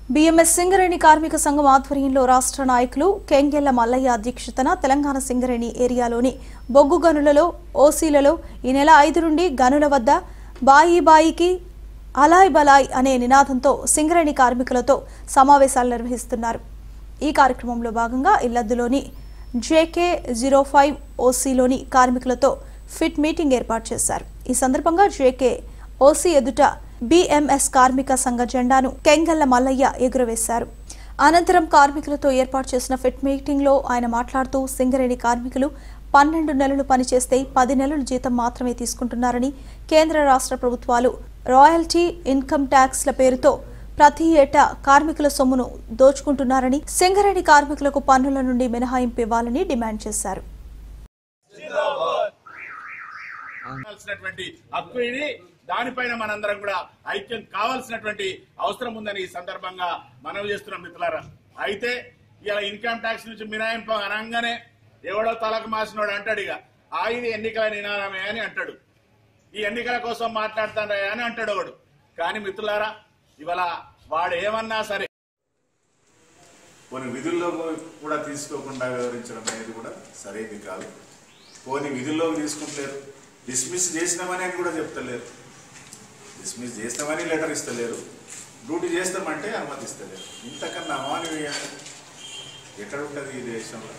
BMS Singareni కార్మిక సంఘం ఆధ్వర్యంలో రాష్ట్ర నాయకులు కెంగెళ్ల మల్లయ్య అధ్యక్షతన తెలంగాణ సింగరేణి ఏరియాలోని బొగ్గు గనులలో ఓసీలలో ఈ నెల ఐదు నుండి గనుల వద్ద బాయి బాయికి అలాయ్ బలాయ్ అనే నినాదంతో సింగరేణి కార్మికులతో సమావేశాలు నిర్వహిస్తున్నారు ఈ కార్యక్రమంలో భాగంగా ఇల్లద్దులోని జేకే జీరో ఫైవ్ ఓసీలోని కార్మికులతో ఫిట్ మీటింగ్ ఏర్పాటు చేశారు ఈ సందర్భంగా జేకే ఓసీ ఎదుట బీఎంఎస్ కార్మిక సంఘ జెండాను కెంగల్ల మల్లయ్య ఎగురవేశారు అనంతరం కార్మికులతో ఏర్పాటు చేసిన ఫిట్ మీటింగ్ లో ఆయన మాట్లాడుతూ సింగరేణి కార్మికులు పన్నెండు నెలలు పనిచేస్తే పది నెలలు జీతం మాత్రమే తీసుకుంటున్నారని కేంద్ర రాష్ట్ర ప్రభుత్వాలు రాయల్టీ ఇన్కమ్ ట్యాక్స్ల పేరుతో ప్రతి ఏటా కార్మికుల సొమ్మును దోచుకుంటున్నారని సింగరేణి కార్మికులకు పన్నుల నుండి మినహాయింపు ఇవ్వాలని డిమాండ్ చేశారు కావాల్సినటువంటి హక్కు ఇది దానిపైన మనందరం కూడా ఐక్యం కావాల్సినటువంటి అవసరం ఉందని ఈ సందర్భంగా మనవి చేస్తున్నాం మిత్రులారా అయితే ఇలా ఇన్కమ్ ట్యాక్స్ నుంచి మినహాయింపు అనగానే ఎవడో తలకు మాసినోడు అంటాడు ఇక ఆ ఇది ఎన్నికల నినాదమే అని అంటాడు ఈ ఎన్నికల కోసం మాట్లాడతాను అని అంటాడు ఒకడు కానీ మిత్రులారా ఇవాళ వాడు ఏమన్నా సరే కొన్ని విధుల్లో కూడా తీసుకోకుండా వివరించడం అనేది కూడా సరైనది కాదు పోనీ విధుల్లోకి తీసుకుంటలేరు డిస్మిస్ చేసినామని అని కూడా చెప్తలేరు డిస్మిస్ చేస్తామని లెటర్ ఇస్తలేరు డ్యూటీ చేస్తామంటే అనుమతిస్తలేరు ఇంతకన్నా అమానవీయం ఎక్కడ ఉంటుంది ఈ దేశంలో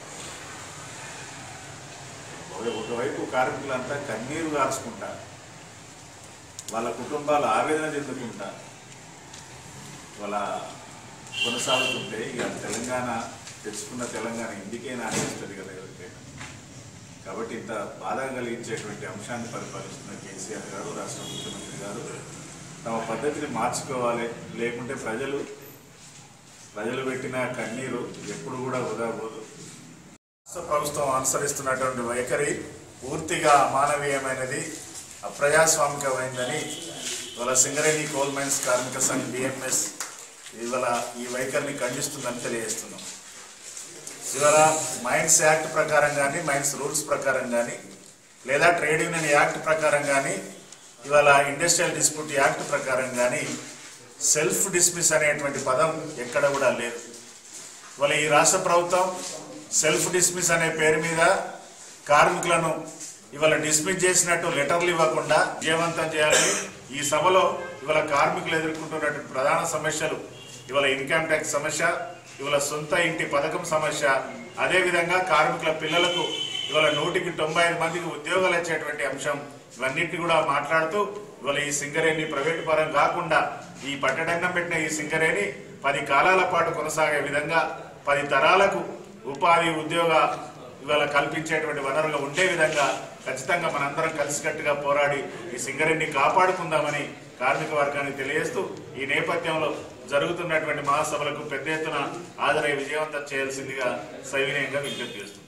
ఒక- ఒకవైపు కార్మికులంతా కన్నీరు కాల్చుకుంటా వాళ్ళ కుటుంబాలు ఆవేదన చెందుకుంటా వాళ్ళ కొనసాగుతుంటే ఇక తెలంగాణ తెచ్చుకున్న తెలంగాణ ఇందుకేనా అనిపిస్తుంది కదా ఎవరికైనా కాబట్టి ఇంత బాధ కలిగించేటువంటి అంశాన్ని పరిపాలిస్తున్న కేసీఆర్ గారు రాష్ట్ర ముఖ్యమంత్రి గారు తమ పద్ధతిని మార్చుకోవాలి లేకుంటే ప్రజలు ప్రజలు పెట్టిన కన్నీరు ఎప్పుడు కూడా వృధా పోదు రాష్ట్ర ప్రభుత్వం అనుసరిస్తున్నటువంటి వైఖరి పూర్తిగా అమానవీయమైనది అప్రజాస్వామికమైందని ఇవాళ సింగరేణి కోల్ మైన్స్ కార్మిక సంఘ్ బిఎంఎస్ ఇవాళ ఈ వైఖరిని ఖండిస్తుందని తెలియజేస్తున్నాం ఇవాళ మైన్స్ యాక్ట్ ప్రకారం కానీ మైన్స్ రూల్స్ ప్రకారం కానీ లేదా ట్రేడ్ యూనియన్ యాక్ట్ ప్రకారం కానీ ఇవాళ ఇండస్ట్రియల్ డిస్ప్యూట్ యాక్ట్ ప్రకారం కానీ సెల్ఫ్ డిస్మిస్ అనేటువంటి పదం ఎక్కడ కూడా లేదు ఇవాళ ఈ రాష్ట్ర ప్రభుత్వం సెల్ఫ్ డిస్మిస్ అనే పేరు మీద కార్మికులను ఇవాళ డిస్మిస్ చేసినట్టు లెటర్లు ఇవ్వకుండా విజయవంతం చేయాలి ఈ సభలో ఇవాళ కార్మికులు ఎదుర్కొంటున్నటువంటి ప్రధాన సమస్యలు ఇవాళ ఇన్కమ్ ట్యాక్స్ సమస్య ఇవాళ సొంత ఇంటి పథకం సమస్య అదేవిధంగా కార్మికుల పిల్లలకు ఇవాళ నూటికి తొంభై ఐదు మందికి ఉద్యోగాలు వచ్చేటువంటి అంశం ఇవన్నిటిని కూడా మాట్లాడుతూ ఇవాళ ఈ సింగరేణి ప్రైవేటు పరం కాకుండా ఈ పట్టడంగం పెట్టిన ఈ సింగరేణి పది కాలాల పాటు కొనసాగే విధంగా పది తరాలకు ఉపాధి ఉద్యోగ ఇవాళ కల్పించేటువంటి వనరులు ఉండే విధంగా ఖచ్చితంగా మనందరం కలిసికట్టుగా పోరాడి ఈ సింగరేణిని కాపాడుకుందామని కార్మిక వర్గాన్ని తెలియజేస్తూ ఈ నేపథ్యంలో జరుగుతున్నటువంటి మహాసభలకు పెద్ద ఎత్తున హాజరై విజయవంతం చేయాల్సిందిగా సవినయంగా విజ్ఞప్తి చేస్తుంది